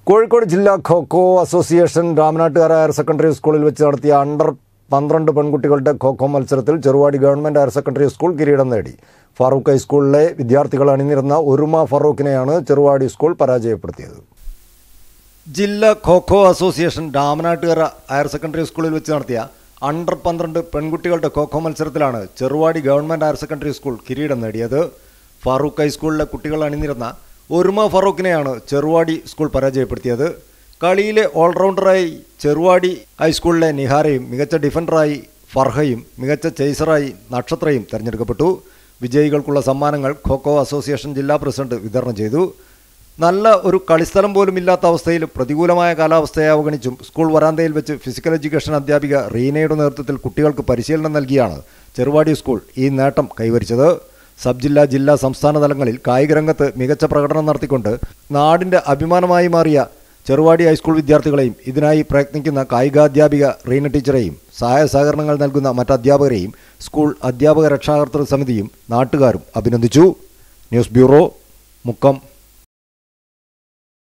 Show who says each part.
Speaker 1: കോഴിക്കോട് ജില്ലാ kho kho association Ramanattukara higher secondary സ്കൂളിൽ വെച്ച് നടത്തിയ അണ്ടർ പന്ത്രണ്ട് പെൺകുട്ടികളുടെ ഖോഖോ മത്സരത്തിൽ Cheruvadi government higher secondary school കിരീടം നേടി ഫാറൂഖ് ഹൈസ്കൂളിലെ വിദ്യാർത്ഥികൾ അണിനിരുന്ന ഒരുമ ഫറൂഖിനെയാണ് ചെറുവാടി സ്കൂൾ പരാജയപ്പെടുത്തിയത് ജില്ലാ kho kho association Ramanattukara higher secondary സ്കൂളിൽ വെച്ച് നടത്തിയ അണ്ടർ പന്ത്രണ്ട് പെൺകുട്ടികളുടെ ഖോഖോ മത്സരത്തിലാണ് Cheruvadi government higher secondary school കിരീടം നേടിയത് ഫാറൂഖ് ഹൈസ്കൂളിലെ കുട്ടികൾ അണിനിരുന്ന ഒരുമ ഫറൂഖിനെയാണ് ചെറുവാടി സ്കൂൾ പരാജയപ്പെടുത്തിയത് കളിയിലെ ഓൾറൗണ്ടറായി ചെറുവാടി ഹൈസ്കൂളിലെ നിഹാരയും മികച്ച ഡിഫൻഡറായി ഫർഹയും മികച്ച ചേസറായി നക്ഷത്രയും തെരഞ്ഞെടുക്കപ്പെട്ടു വിജയികൾക്കുള്ള സമ്മാനങ്ങൾ ഖോഖോ അസോസിയേഷൻ ജില്ലാ പ്രസിഡന്റ് വിതരണം ചെയ്തു നല്ല ഒരു കളിസ്ഥലം പോലും ഇല്ലാത്ത അവസ്ഥയിൽ പ്രതികൂലമായ കാലാവസ്ഥയെ അവഗണിച്ചും സ്കൂൾ വരാന്തയിൽ വെച്ച് ഫിസിക്കൽ എഡ്യൂക്കേഷൻ അധ്യാപിക റീനയുടെ നേതൃത്വത്തിൽ കുട്ടികൾക്ക് പരിശീലനം നൽകിയാണ് ചെറുവാടി സ്കൂൾ ഈ നേട്ടം കൈവരിച്ചത് സബ് ജില്ലാ ജില്ലാ സംസ്ഥാന തലങ്ങളിൽ കായിക രംഗത്ത് മികച്ച പ്രകടനം നടത്തിക്കൊണ്ട് നാടിൻ്റെ അഭിമാനമായി മാറിയ ചെറുവാടി ഹൈസ്കൂൾ വിദ്യാർത്ഥികളെയും ഇതിനായി പ്രയത്നിക്കുന്ന കായികാധ്യാപിക റീന ടീച്ചറെയും സഹായ സഹകരണങ്ങൾ നൽകുന്ന മറ്റ് അധ്യാപകരെയും സ്കൂൾ അധ്യാപക രക്ഷാകർതൃ സമിതിയും നാട്ടുകാരും അഭിനന്ദിച്ചു ന്യൂസ് ബ്യൂറോ മുക്കം